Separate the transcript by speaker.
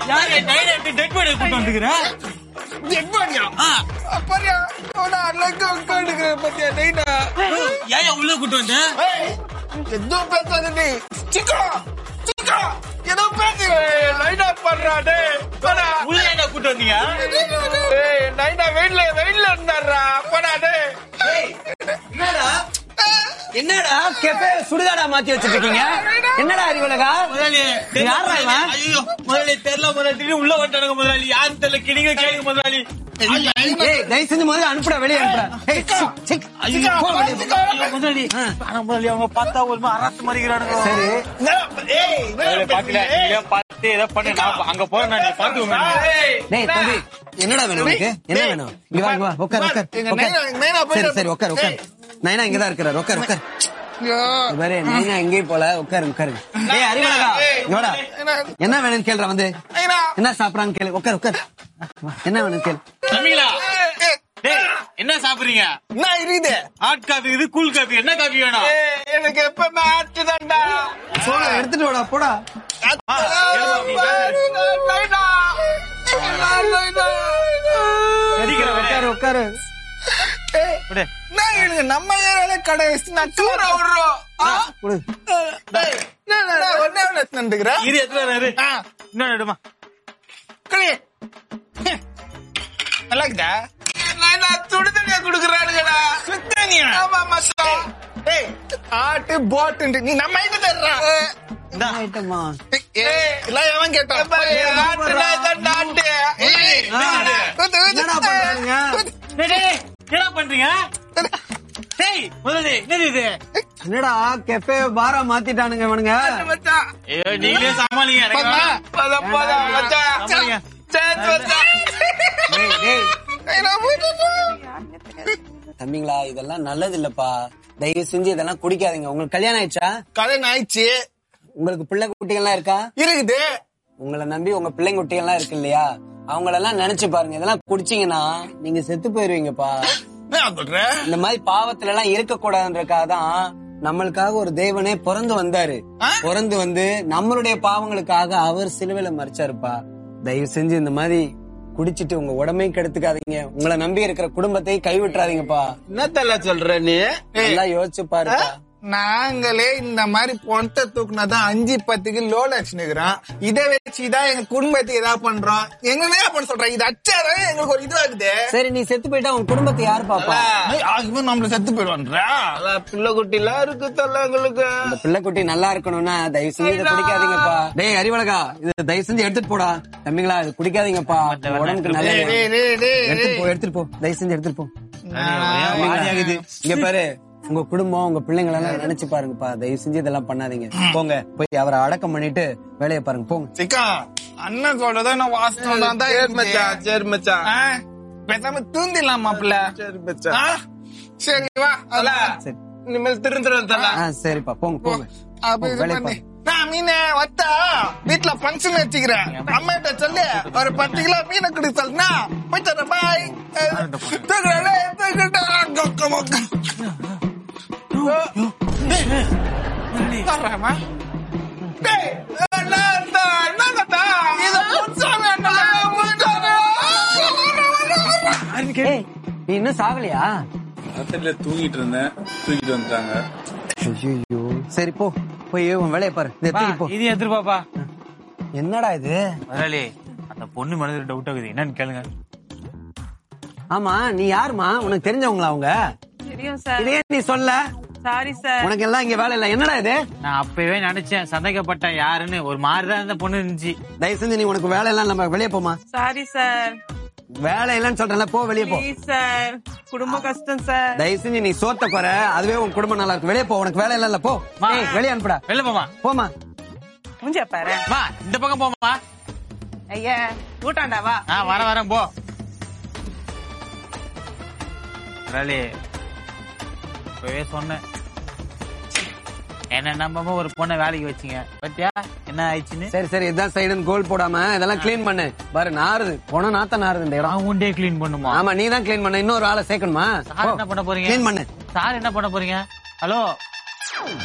Speaker 1: யாரு நைனா dead body கூட்டு வந்துக்கிறேன்
Speaker 2: டெட் பாடியா பாரியா அவன அழகா உட்காந்துக்கிற பத்தியா நைனா
Speaker 1: ஏன் உள்ள கூட்டு வந்த
Speaker 2: ஏய், ஏதோ பேசாத நீ சிக்கா சிக்கா ஏதோ பேசு லைனா பண்றா டேய் போடா
Speaker 1: உள்ள என்ன கூட்டு வந்தீங்க
Speaker 2: ஏய் நைனா வெயிட்ல வெயிட்ல இருந்தாரா போடா டேய்
Speaker 3: என்னடா என்னடா கெஃபே சுடுகாடா மாத்தி வச்சிட்டு இருக்கீங்க என்னடா அறிவழகா
Speaker 1: முதலாளி
Speaker 3: யார்ரா இவன்?
Speaker 1: ஐயோ முதலாளி தெரியல முதலாளி திடீர்னு உள்ள வந்துட்டானுங்க முதலாளி யாரும் தெரியல கிணிங்க கேளுங்க முதலாளி
Speaker 3: ஏய் தயவு செஞ்சு முதல்ல அனுப்புடா வெளியே அனுப்புடா ஏய், சிக், சிக்.
Speaker 1: ஐயோ
Speaker 3: போ வெளியே போ.
Speaker 1: ஐயோ, முதலாளி ஆனா முதலாளி அவங்க பார்த்தா ஒரு மாதிரி அரசு மறிக்கிறானுங்க
Speaker 3: சரி
Speaker 2: ஏய்
Speaker 1: முதலாளி, பாக்கல நீங்க பார்த்து ஏதோ பண்ணு நான் அங்க போறேன் நான் நீ பாத்துக்கோங்க
Speaker 3: டேய் தம்பி என்னடா வேணும் உனக்கு என்ன வேணும் இங்க வா இங்க வா உட்கார் உட்கார்
Speaker 2: எங்க
Speaker 3: உட்கார்.
Speaker 2: நைனா- நைனா
Speaker 3: சரி
Speaker 2: போயிட்டு-
Speaker 3: சரி உட்கார் உட்கார் நைனா இங்கதான் இருக்கிறார் உட்கார் உட்கார்
Speaker 2: ஐயோ.
Speaker 3: இது பாரு நைனா எங்கேயும் போல உட்காரு உட்காரு ஏய் அறிவழகா இங்க வாடா என்ன வேணும்னு கேளுடா வந்து
Speaker 2: நைனா
Speaker 3: என்ன சாப்பிடறான்னு கேளு உட்கார் உட்கார் என்ன வேணும் கேளு
Speaker 1: தம்பிங்களா
Speaker 2: ஏய்,
Speaker 1: டேய் என்ன சாப்பிடுறீங்க
Speaker 2: என்ன இருக்குது
Speaker 1: ஹாட் காபி இது கூல் காபி என்ன காபி வேணும்
Speaker 2: ஏய், எனக்கு எப்பவுமே ஆட்டு தான்டா
Speaker 3: போடா எடுத்துட்டு வாடா போடா
Speaker 1: சீக்கிரம் விடு.
Speaker 3: உட்காரு உட்காரு
Speaker 1: விடு.
Speaker 2: நம்ம ஏரியால கடை வச்சு நான் டூர் விடுறோம் ஆ?
Speaker 3: கொடு
Speaker 2: டேய், என்னடா ஒண்ணே ஒண்ணு எடுத்துன்னு வந்துக்கிறேன்?
Speaker 1: இரு எத்தனை நேரம் இரு
Speaker 2: ஆ,
Speaker 1: இன்னும் எடுமா
Speaker 2: கிளி. நல்லா இருக்குதா? நான் நான் சுடு தண்ணியா குடுக்குறானுங்கடா. ஆமா, மச்சான். டேய், ஆட்டு போட்டு நீ நம்ம இது தர்றா
Speaker 1: இந்தா.
Speaker 3: ஐட்டமா
Speaker 2: ஏய், எல்லாம் எவன் கேட்டான்? ஆட்டுடா, இதான்டா ஆட்டு. ஏய்,
Speaker 3: ஆ.
Speaker 2: ஊத்து, ஊத்து,
Speaker 3: என்னடா பண்றானுங்க?
Speaker 2: ஊத்து.
Speaker 1: டேய், டேய், டேய், என்னடா பண்றீங்க டேய் முதலாளி என்னது இது
Speaker 3: என்னடா கெஃபே பாரா மாத்திட்டானுங்க இவனுங்க
Speaker 2: மச்சான்.
Speaker 1: ஐயோ நீங்களே சமாளிங்க எனக்கு
Speaker 2: போதுமா?
Speaker 1: வேணாம்.
Speaker 2: போதும், போதும், மச்சான்.
Speaker 1: சமாளிங்க.
Speaker 2: சரி, மச்சான்.
Speaker 3: டேய், டேய்,
Speaker 2: ஏய், நான் போயிட்டு
Speaker 3: தம்பிங்களா இதெல்லாம் நல்லது இல்லப்பா தயவு செஞ்சு இதெல்லாம் குடிக்காதீங்க உங்களுக்கு கல்யாணம் ஆயிடுச்சா
Speaker 2: கல்யாணம் ஆயிடுச்சு
Speaker 3: உங்களுக்கு பிள்ளை குட்டிகள்லாம் இருக்கா
Speaker 2: இருக்குது
Speaker 3: உங்களை நம்பி உங்க பிள்ளைங்க குட்டிகள்லாம் இருக்கு இல்லையா அவங்களெல்லாம் நினைச்சு பாருங்க இதெல்லாம் குடிச்சீங்கன்னா நீங்க செத்து போயிருவீங்கப்பா
Speaker 2: என்ன சொல்ற
Speaker 3: இந்த மாதிரி பாவத்துல எல்லாம் இருக்க கூடாதுன்றக்காக தான் நம்மளுக்காக ஒரு தேவனே பிறந்து வந்தாரு
Speaker 2: ஆ?
Speaker 3: பிறந்து வந்து நம்மளுடைய பாவங்களுக்காக அவர் சிலுவையில மறைச்சாருப்பா தயவு செஞ்சு இந்த மாதிரி குடிச்சிட்டு உங்க உடம்பையும் கெடுத்துக்காதீங்க உங்களை நம்பி இருக்கிற குடும்பத்தை கைவிட்டுறாதீங்கப்பா
Speaker 2: என்னத்தல்ல சொல்ற நீ
Speaker 3: நல்லா யோசிச்சு பாருப்பா
Speaker 2: நாங்களே இந்த மாதிரி பொண்ட தூக்குனாதான் அஞ்சு பத்துக்கு லோன் அடிச்சுனுக்குறோம் இதை வச்சுதான் எங்க குடும்பத்துக்கு ஏதாவது பண்றோம் எங்க என்ன பண்ண சொல்றேன் இது அச்சாதான் எங்களுக்கு ஒரு இதுவா இருக்குது
Speaker 3: சரி நீ செத்து போயிட்டா உன் குடும்பத்தை யாரு பாப்பா
Speaker 2: ஏய், ஆ, இவன் நம்மள செத்து போயிடுவான்றா பிள்ளை குட்டி எல்லாம் இருக்கு தல்ல எங்களுக்கு
Speaker 3: அந்த பிள்ளைக்குட்டி நல்லா இருக்கணும்னா தயவு செஞ்சு இதை குடிக்காதீங்கப்பா டேய் அறிவழகா இது தயவு செஞ்சு எடுத்துட்டு போடா தம்பிங்களா இது குடிக்காதீங்கப்பா உங்க உடம்புக்கு நல்லது
Speaker 2: டேய், டேய், டேய்,
Speaker 3: எடுத்துட்டு போ எடுத்துட்டு போ தயவு செஞ்சு எடுத்துட்டு போ
Speaker 1: ஒரே வாரியாகுது.
Speaker 3: இங்க பாரு உங்க குடும்பம் உங்க பிள்ளைங்களை எல்லாம் நினைச்சு பாருங்கப்பா தயவு செஞ்சு இதெல்லாம் பண்ணாதீங்க போங்க போய் அவரை அடக்கம் பண்ணிட்டு வேலையை பாருங்க போங்க
Speaker 2: சிக்கா அண்ணன் சொல்றத நான் வாசனம் தான் தான்
Speaker 4: சரி மச்சான் சரி மச்சான்
Speaker 2: ஆ, பேசாம தூந்திடலாம் மாப்பிள்ள
Speaker 4: சரி மச்சான்
Speaker 2: சரி வா அதல
Speaker 3: சரி
Speaker 4: இனிமேல் திருந்துறேன் தல
Speaker 3: ஆ சரிப்பா போங்க போங்க
Speaker 2: அப்ப
Speaker 3: போங்க,
Speaker 2: இது
Speaker 3: வேலையை
Speaker 2: பண்ணு.
Speaker 3: பாருங்க
Speaker 2: நான் மீனை வத்தா வீட்டுல பங்கன் வச்சுக்கிறேன் அம்மா கிட்ட சொல்லு ஒரு பத்து கிலோ மீனை கொடுக்க சொல்லுனா போயிட்டு பாய் தூக்குறே தூக்கிட்டா கொக்க மொக்க வர்றாமா டேய் என்னடா என்னடா இது புதுசாவே அண்ணா போயிட்டாரு
Speaker 3: ஏய், நீ இன்னும் சாகலையா
Speaker 5: ராத்திரில தூங்கிட்டு இருந்தேன் தூக்கிட்டு வந்துட்டாங்க
Speaker 3: ஐயோ சரி போ போய் உன் வேலையை பாரு இதை
Speaker 1: பா,
Speaker 3: தூக்கி போ
Speaker 1: இது எதிர்பாப்பா
Speaker 3: என்னடா இது
Speaker 1: முதலாளி அந்த பொண்ணு மனதில் டவுட் ஆகுது என்னன்னு கேளுங்க
Speaker 3: ஆமா நீ யாருமா உனக்கு தெரிஞ்சவங்களா அவங்க
Speaker 6: தெரியும் சார்
Speaker 3: இதே நீ சொல்ல
Speaker 6: சாரி சார்
Speaker 3: உனக்கு எல்லாம் இங்க வேலை இல்ல என்னடா இது
Speaker 1: நான் அப்பவே நினைச்சேன் சந்தேகப்பட்டேன் யாருன்னு ஒரு மாதிரிதான் இந்த பொண்ணு இருந்துச்சு
Speaker 3: தயவு செஞ்சு நீ உனக்கு வேலை எல்லாம் நம்ம வெளியே போமா
Speaker 6: சாரி சார்
Speaker 3: வேலை இல்லைன்னு சொல்றேன்ல போ வெளியே போ
Speaker 6: ப்ளீஸ் சார் குடும்ப கஷ்டம் சார்
Speaker 3: தயவு செஞ்சு நீ சோத்த குறை அதுவே உன் குடும்பம் நல்லா இருக்கு வெளியே போ உனக்கு வேலை இல்ல போ
Speaker 1: மா.
Speaker 3: ஏய், வெளியே அனுப்புடா
Speaker 1: வெளில போமா
Speaker 3: போமா
Speaker 6: மூஞ்ச பாரு
Speaker 1: மா இந்த பக்கம் போமா
Speaker 6: ஐயா ஊட்டாண்டா வா
Speaker 1: ஆ வர வரேன் போ முதலாளி இப்பவே சொன்னேன் என்ன நம்பாம ஒரு பொண்ணை வேலைக்கு வச்சீங்க பத்தியா என்ன ஆயிடுச்சுன்னு
Speaker 3: சரி சரி இதான் சைடுன்னு கோல் போடாம இதெல்லாம் க்ளீன் பண்ணு பாரு நாறுது போன நாத்த நாறுது இந்த இடம்
Speaker 1: நான் உண்டே கிளீன் பண்ணுமா
Speaker 3: ஆமா நீ தான் க்ளீன் பண்ண இன்னொரு ஆளை சேர்க்கணுமா
Speaker 1: சார் என்ன பண்ண போறீங்க
Speaker 3: க்ளீன் பண்ணு
Speaker 1: சார் என்ன பண்ண போறீங்க ஹலோ